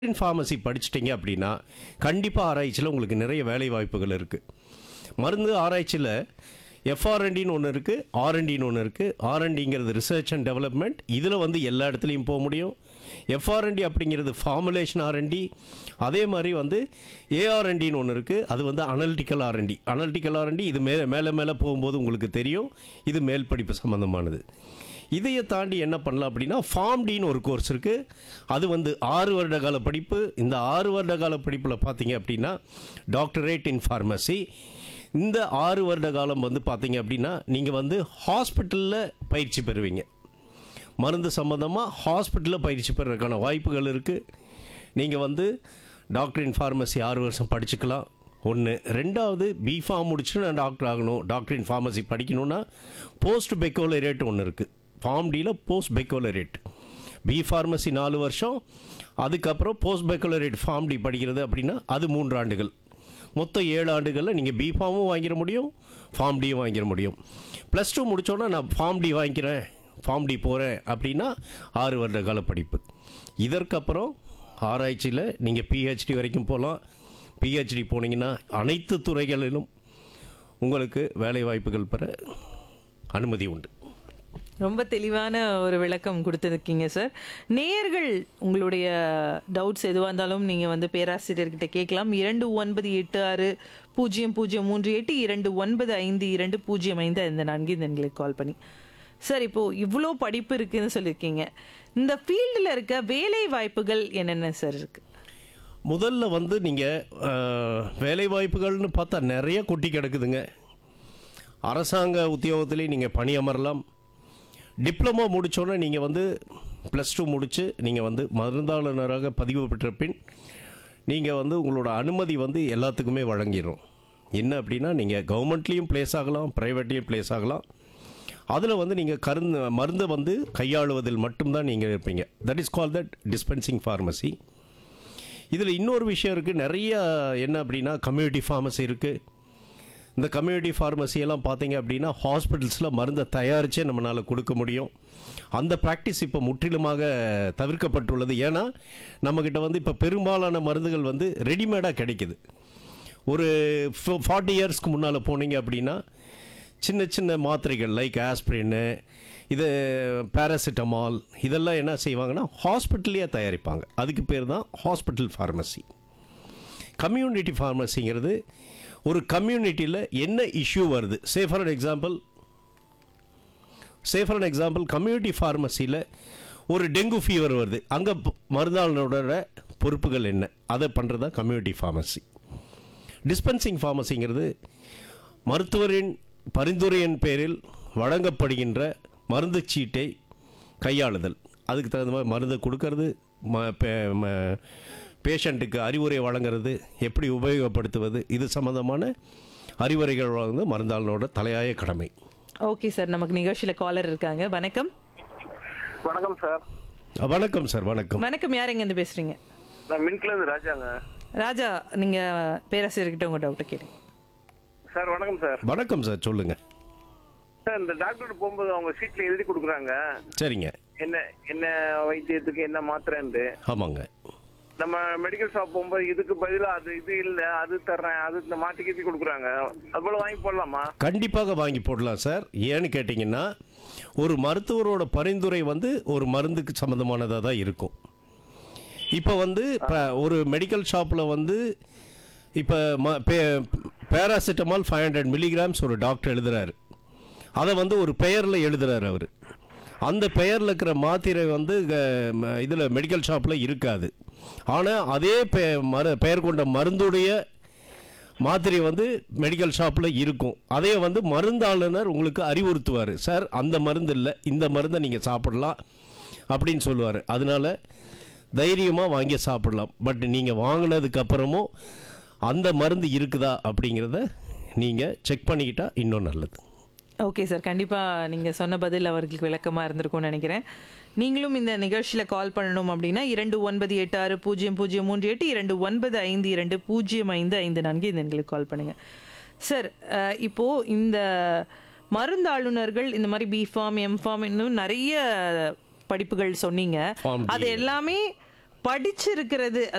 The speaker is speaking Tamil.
ஃபார்மசி படிச்சிட்டிங்க அப்படின்னா கண்டிப்பாக ஆராய்ச்சியில் உங்களுக்கு நிறைய வேலை வாய்ப்புகள் இருக்குது மருந்து ஆராய்ச்சியில் எஃப்ஆர்என்டின்னு ஒன்று இருக்குது ஆர்என்டின்னு ஒன்று இருக்குது ஆர்என்டிங்கிறது ரிசர்ச் அண்ட் டெவலப்மெண்ட் இதில் வந்து எல்லா இடத்துலையும் போக முடியும் எஃப்ஆர்என்டி அப்படிங்கிறது ஃபார்முலேஷன் ஆர்என்டி அதே மாதிரி வந்து ஏஆர்என்டின்னு ஒன்று இருக்குது அது வந்து அனலிட்டிக்கல் ஆர்என்டி அனலிட்டிக்கல் ஆர்என்டி இது மே மேலே மேலே போகும்போது உங்களுக்கு தெரியும் இது மேல் படிப்பு சம்மந்தமானது இதையை தாண்டி என்ன பண்ணலாம் அப்படின்னா ஃபார்ம் டின்னு ஒரு கோர்ஸ் இருக்குது அது வந்து ஆறு வருட கால படிப்பு இந்த ஆறு வருட கால படிப்பில் பார்த்தீங்க அப்படின்னா டாக்டரேட் இன் ஃபார்மசி இந்த ஆறு வருட காலம் வந்து பார்த்தீங்க அப்படின்னா நீங்கள் வந்து ஹாஸ்பிட்டலில் பயிற்சி பெறுவீங்க மருந்து சம்மந்தமாக ஹாஸ்பிட்டலில் பயிற்சி பெறதுக்கான வாய்ப்புகள் இருக்குது நீங்கள் வந்து டாக்டர் இன் ஃபார்மசி ஆறு வருஷம் படிச்சுக்கலாம் ஒன்று ரெண்டாவது பிஃபார்ம் முடிச்சுட்டு நான் டாக்டர் ஆகணும் டாக்டர் இன் ஃபார்மசி படிக்கணும்னா போஸ்ட் பெக்கோலரேட் ஒன்று இருக்குது ஃபார்ம் டியில் போஸ்ட் பெக்கோலரேட் பி ஃபார்மசி நாலு வருஷம் அதுக்கப்புறம் போஸ்ட் பெக்கோலரேட் ஃபார்ம் டி படிக்கிறது அப்படின்னா அது மூன்று ஆண்டுகள் மொத்தம் ஏழு ஆண்டுகளில் நீங்கள் பி ஃபார்மும் வாங்கிட முடியும் ஃபார்ம் டியும் வாங்கிட முடியும் ப்ளஸ் டூ முடித்தோன்னா நான் ஃபார்ம் டி வாங்கிக்கிறேன் ஃபார்ம் டி போகிறேன் அப்படின்னா ஆறு வருட கால படிப்பு இதற்கப்புறம் ஆராய்ச்சியில் நீங்கள் பிஹெச்டி வரைக்கும் போகலாம் பிஹெச்டி போனீங்கன்னா அனைத்து துறைகளிலும் உங்களுக்கு வேலை வாய்ப்புகள் பெற அனுமதி உண்டு ரொம்ப தெளிவான ஒரு விளக்கம் கொடுத்துருக்கீங்க சார் நேயர்கள் உங்களுடைய டவுட்ஸ் எதுவாக இருந்தாலும் நீங்கள் வந்து பேராசிரியர்கிட்ட கேட்கலாம் இரண்டு ஒன்பது எட்டு ஆறு பூஜ்ஜியம் பூஜ்ஜியம் மூன்று எட்டு இரண்டு ஒன்பது ஐந்து இரண்டு பூஜ்ஜியம் ஐந்து இந்த நான்கு இந்த எங்களுக்கு கால் பண்ணி சார் இப்போ இவ்வளோ படிப்பு இருக்குன்னு சொல்லியிருக்கீங்க இந்த ஃபீல்டில் இருக்க வேலை வாய்ப்புகள் என்னென்ன சார் இருக்கு முதல்ல வந்து நீங்கள் வேலை வாய்ப்புகள்னு பார்த்தா நிறைய கொட்டி கிடக்குதுங்க அரசாங்க உத்தியோகத்திலேயே நீங்கள் பணியமரலாம் டிப்ளமோ முடித்தோன்னே நீங்கள் வந்து ப்ளஸ் டூ முடித்து நீங்கள் வந்து மருந்தாளுநராக பதிவு பெற்ற பின் நீங்கள் வந்து உங்களோட அனுமதி வந்து எல்லாத்துக்குமே வழங்கிடும் என்ன அப்படின்னா நீங்கள் கவர்மெண்ட்லேயும் ப்ளேஸ் ஆகலாம் ப்ரைவேட்லேயும் ப்ளேஸ் ஆகலாம் அதில் வந்து நீங்கள் கருந்து மருந்தை வந்து கையாளுவதில் மட்டும்தான் நீங்கள் இருப்பீங்க that is call that dispensing pharmacy இதில் இன்னொரு விஷயம் இருக்குது நிறைய என்ன அப்படின்னா கம்யூனிட்டி ஃபார்மசி இருக்குது இந்த கம்யூனிட்டி ஃபார்மசி எல்லாம் பார்த்தீங்க அப்படின்னா ஹாஸ்பிட்டல்ஸில் மருந்தை தயாரித்தே நம்மளால் கொடுக்க முடியும் அந்த ப்ராக்டிஸ் இப்போ முற்றிலுமாக தவிர்க்கப்பட்டுள்ளது ஏன்னா நம்மக்கிட்ட வந்து இப்போ பெரும்பாலான மருந்துகள் வந்து ரெடிமேடாக கிடைக்குது ஒரு ஃபார்ட்டி இயர்ஸ்க்கு முன்னால் போனீங்க அப்படின்னா சின்ன சின்ன மாத்திரைகள் லைக் ஆஸ்பிரின்னு இது பேராசிட்டமால் இதெல்லாம் என்ன செய்வாங்கன்னா ஹாஸ்பிட்டல்லையே தயாரிப்பாங்க அதுக்கு பேர் தான் ஹாஸ்பிட்டல் ஃபார்மசி கம்யூனிட்டி ஃபார்மசிங்கிறது ஒரு கம்யூனிட்டியில் என்ன இஷ்யூ வருது say for an example say for an example community ஃபார்மசியில் ஒரு டெங்கு ஃபீவர் வருது அங்கே மருந்தாளனோட பொறுப்புகள் என்ன அதை பண்ணுறது தான் கம்யூனிட்டி ஃபார்மசி டிஸ்பென்சிங் ஃபார்மசிங்கிறது மருத்துவரின் பரிந்துரையின் பேரில் வழங்கப்படுகின்ற மருந்து சீட்டை கையாளுதல் அதுக்கு தகுந்த மாதிரி மருந்தை கொடுக்கறது ம பே- ம- பேஷண்ட்டுக்கு அறிவுரை வழங்குறது எப்படி உபயோகப்படுத்துவது இது சம்பந்தமான அறிவுரைகள் வழங்குவது மருந்தாளனோட தலையாய கடமை ஓகே சார் நமக்கு நிகழ்ச்சியில் காலர் இருக்காங்க வணக்கம் வணக்கம் சார் வணக்கம் சார் வணக்கம் வணக்கம் யார் எங்கேருந்து பேசுகிறீங்க நான் மின்கில இருந்து ராஜாங்க ராஜா நீங்கள் பேராசிரியர்கிட்ட உங்கள் டவுட்டை கேளுங்க சார் வணக்கம் சார் வணக்கம் சார் சொல்லுங்கள் சார் இந்த டாக்டர் போகும்போது அவங்க சீட்ல எழுதி கொடுக்குறாங்க சரிங்க என்ன என்ன வைத்தியத்துக்கு என்ன மாத்திரைன்ட்டு ஆமாங்க நம்ம மெடிக்கல் ஷாப் போகும்போது இதுக்கு பதிலா அது இது இல்ல அது தர்றேன் அது இந்த மாத்தி கீத்தி கொடுக்குறாங்க அது போல வாங்கி போடலாமா கண்டிப்பாக வாங்கி போடலாம் சார் ஏன்னு கேட்டிங்கன்னா ஒரு மருத்துவரோட பரிந்துரை வந்து ஒரு மருந்துக்கு சம்மந்தமானதாக தான் இருக்கும் இப்போ வந்து இப்போ ஒரு மெடிக்கல் ஷாப்பில் வந்து இப்போ ம பே பேராசிட்டமால் ஃபைவ் ஹண்ட்ரட் மில்லிகிராம்ஸ் ஒரு டாக்டர் எழுதுறாரு அதை வந்து ஒரு பெயரில் எழுதுறாரு அவர் அந்த பெயரில் இருக்கிற மாத்திரை வந்து இதில் மெடிக்கல் ஷாப்பில் இருக்காது ஆனால் அதே பெ மரு பெயர் கொண்ட மருந்துடைய மாத்திரை வந்து மெடிக்கல் ஷாப்பில் இருக்கும் அதே வந்து மருந்தாளுநர் உங்களுக்கு அறிவுறுத்துவார் சார் அந்த மருந்து இல்லை இந்த மருந்தை நீங்கள் சாப்பிடலாம் அப்படின்னு சொல்லுவார் அதனால தைரியமாக வாங்கி சாப்பிடலாம் பட் நீங்கள் வாங்கினதுக்கு அப்புறமும் அந்த மருந்து இருக்குதா அப்படிங்கிறத நீங்கள் செக் பண்ணிக்கிட்டா இன்னும் நல்லது ஓகே சார் கண்டிப்பாக நீங்கள் சொன்ன பதில் அவர்களுக்கு விளக்கமாக இருந்திருக்கும்னு நினைக்கிறேன் நீங்களும் இந்த நிகழ்ச்சியில் கால் பண்ணணும் அப்படின்னா இரண்டு ஒன்பது எட்டு ஆறு பூஜ்ஜியம் பூஜ்ஜியம் மூன்று எட்டு இரண்டு ஒன்பது ஐந்து இரண்டு பூஜ்ஜியம் ஐந்து ஐந்து நான்கு இந்த எங்களுக்கு கால் பண்ணுங்கள் சார் அஹ், இப்போ இந்த மருந்தாளுநர்கள் இந்த மாதிரி பிஃபார்ம் எம்ஃபார்ம் இன்னும் நிறைய படிப்புகள் சொன்னீங்க Form D. அது எல்லாமே படிச்சிருக்கிறது